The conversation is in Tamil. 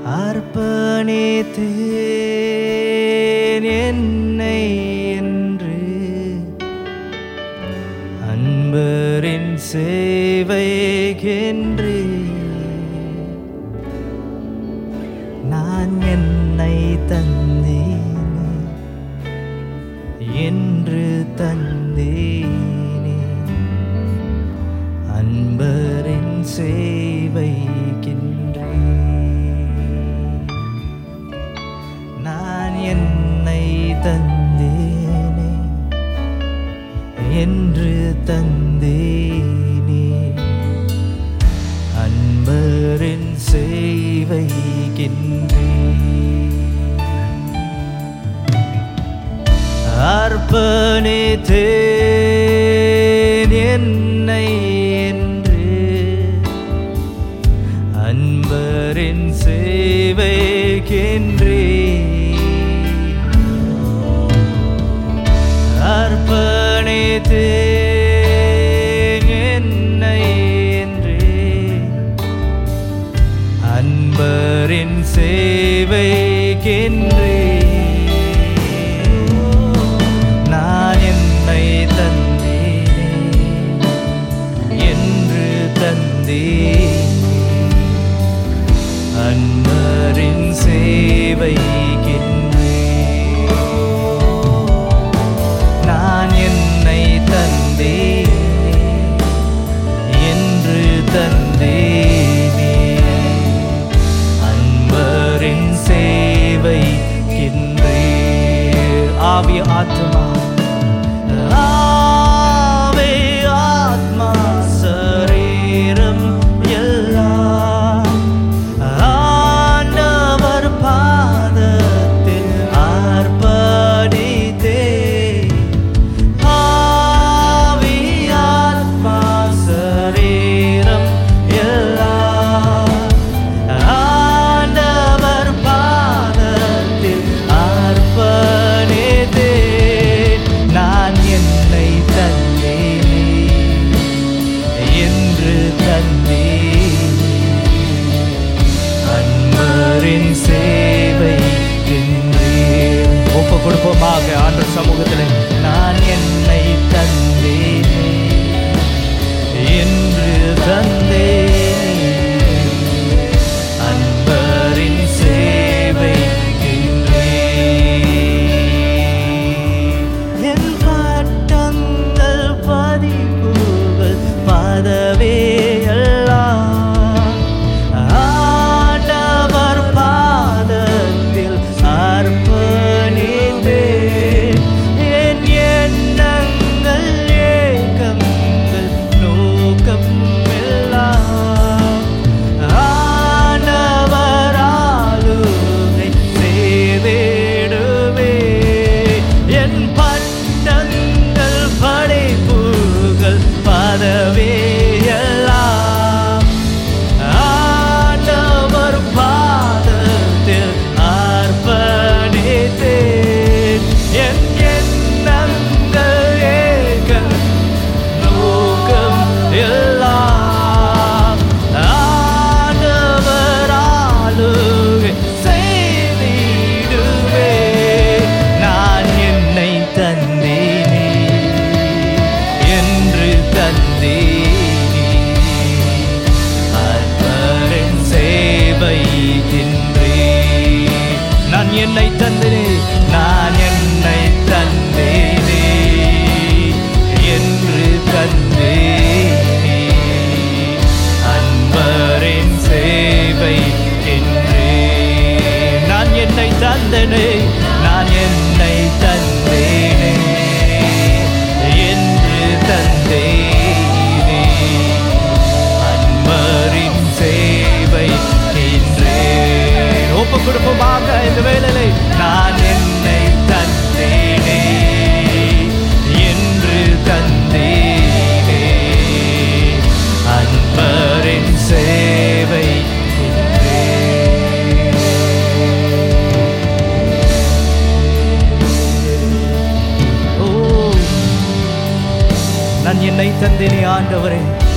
அர்ப்பணித்தேன் என்னை என்று அன்பரின் சேவைக்கென்று நான் என்னை தந்தேனே என்று தந்தேனே அன்பரின் சேவைக்கின்றே நான் என்னை தந்தேனே என்று தந்தேனே அன்பரின் சேவைக்கின்றே அர்ப்பணித்தேன் என்னை என்று அன்பரின் சேவைக்கென்றே அர்ப்பணித்தேன் என்னை என்று அன்பரின் சேவைக்கென்றே நான் என்னை தந்தேனே என்று தந்தேன் அன்பரின் சேவைக்கின்றே நான் என்னை தந்தேனே என்று தந்தேனே அன்பரின் சேவைக்கின்றே ஆவிய ஆத்மா ஆவே ஆத்மா சரீரம் எல்லாம் ஆண்டவர் பாதத்தில் அர்ப்பணித்தே ஆவி ஆத்மா சரீரம் எல்லாம் ஆண்டவர் பாதத்தில் அர்ப்பணித்தே நான் என்னை தந்தேனே என்று தந்தேனே அன்பரின் சேவை ஒப்பு கொடுப்போமாக ஆண்டு சமூகத்தில் நான் என்னை தந்தேனே என்று தந்தேனே அன்பரின் சேவை என் பாட்டங்கள் பதிப்புகள் பதவே எல்லாம் ஆண்டவர் பாதத்தில் அர்ப்பணித்தேன் என் எண்ணங்கள் ஏக்கங்கள் நோக்கம் எல்லாம் ஆண்டவர் ஆளுகை செய்திடுவே என் பட்டங்கள் படைப்புகள் பதவே எல்லாம் ஆண்டவர் பாதத்தில் அர்ப்பணித்தேன் என் எண்ணங்கள் ஏக்கம் நோக்கம் எல்லாம் ஆண்டவர் ஆளுகை செய்திடுவே நான் என்னை தந்தேனே என்று தந்தேனே அன்பரின் சேவைக்கின்றே நான் என்னை தந்தேனே நான் என்னை தந்தேனே என்று தந்தேனே அன்பரின் சேவை என்றே நான் என்னை தந்தனே நான் என்னை தந்தேனே என்று தந்தேனே அன்பரின் சேவை என்றே ஒப்பு கொடுப்போமாக இந்த வேளையிலே நான் என்னை தந்தேனே என்று தந்தேனே அன்பரின் சேவை என்றே ஓ நான் என்னை தந்தேனே ஆண்டவரே